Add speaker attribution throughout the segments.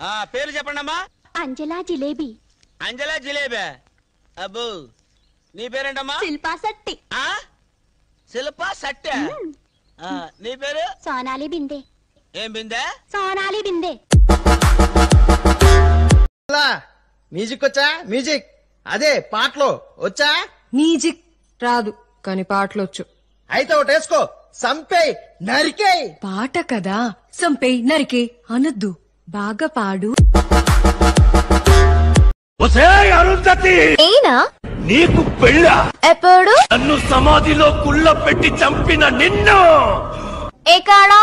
Speaker 1: ఆ పేరు చెప్పండి అమ్మా
Speaker 2: అంజలా జిలేబీ
Speaker 1: అంజలా జిలేబే అబ్బో నీ పేరేంటమ్మా
Speaker 2: శిల్పా శెట్టి
Speaker 1: ఆ శిల్ప సట్టె ఆ, నీ పేరు
Speaker 2: సోనాలి బిందే
Speaker 1: ఏం బిందే
Speaker 2: సోనాలి బిందే
Speaker 3: లా, మ్యూజిక్ వచ్చా మ్యూజిక్ అదే పాటలు వచ్చా
Speaker 4: మ్యూజిక్ రాదు కానీ పాటలొచ్చు
Speaker 3: అయితే ఒకటి వేసుకో సంపే నరికే
Speaker 4: పాట కదా సంపే నరికే అనద్దు బాగా పాడు
Speaker 2: ఏనా
Speaker 5: నీకు పెళ్ళ
Speaker 2: ఎప్పుడు
Speaker 5: నన్ను సమాధిలో కుళ్ళ పెట్టి చంపిన నిన్ను
Speaker 2: ఎక్కడా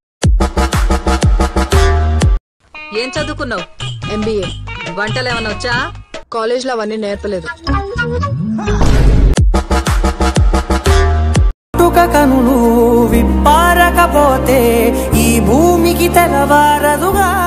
Speaker 6: ఏం చదువుకున్నావు
Speaker 4: ఎంబీఏ
Speaker 6: వంటలు ఏమైనా వచ్చా
Speaker 4: కాలేజ్ లో అవన్నీ నేర్పలేదు
Speaker 7: కనులు విప్పారకపోతే ఈ భూమికి తెలవారదుగా